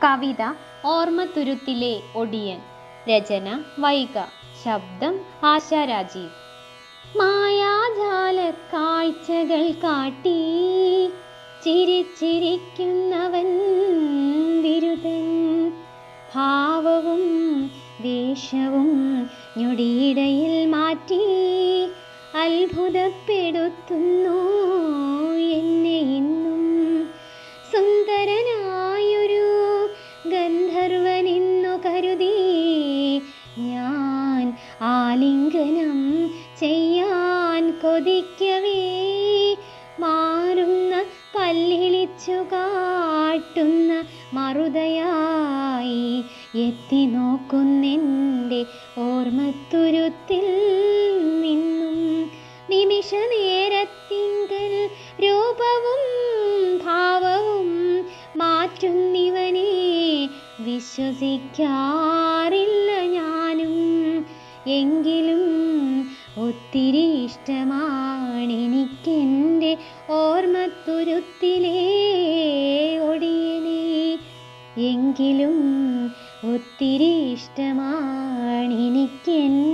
കവിത ഓർമ്മത്തുരുത്തിലെ ഒടിയൻ രചന വൈക ശബ്ദം ആശാ രാജീവ് മായാജാല കാഴ്ചകൾ കാട്ടി ചിരിച്ചിരിക്കുന്നവൻ വിരുദൻ ഭാവവും വേഷവും ഞൊടിയിടയിൽ മാറ്റി അത്ഭുതപ്പെടുത്തുന്നു എന്നെ ഇന്നും സുന്ദരനായൊരു ഗന്ധർവനിന്നു കരുതി ഞാൻ ആലിംഗനം ചെയ്യാൻ കൊതിക്കവേ മാറുന്ന പല്ലിളിച്ചു കാട്ടുന്ന മറുതയായി എത്തി നോക്കുന്നെൻ്റെ ഓർമ്മത്തുരുത്തിൽ നിന്നും നിമിഷ നേരത്തിങ്കൽ രൂപവും ഭാവവും മാറ്റുന്നിവനെ വിശ്വസിക്കാറില്ല ഞാനും എങ്കിലും ഒത്തിരി ഇഷ്ടമാണെനിക്കെൻ്റെ ഓർമ്മത്തുരുത്തിലേ ഒടിയനെ എങ്കിലും ഒത്തിരി ഇഷ്ടമാണെനിക്കെൻ്റെ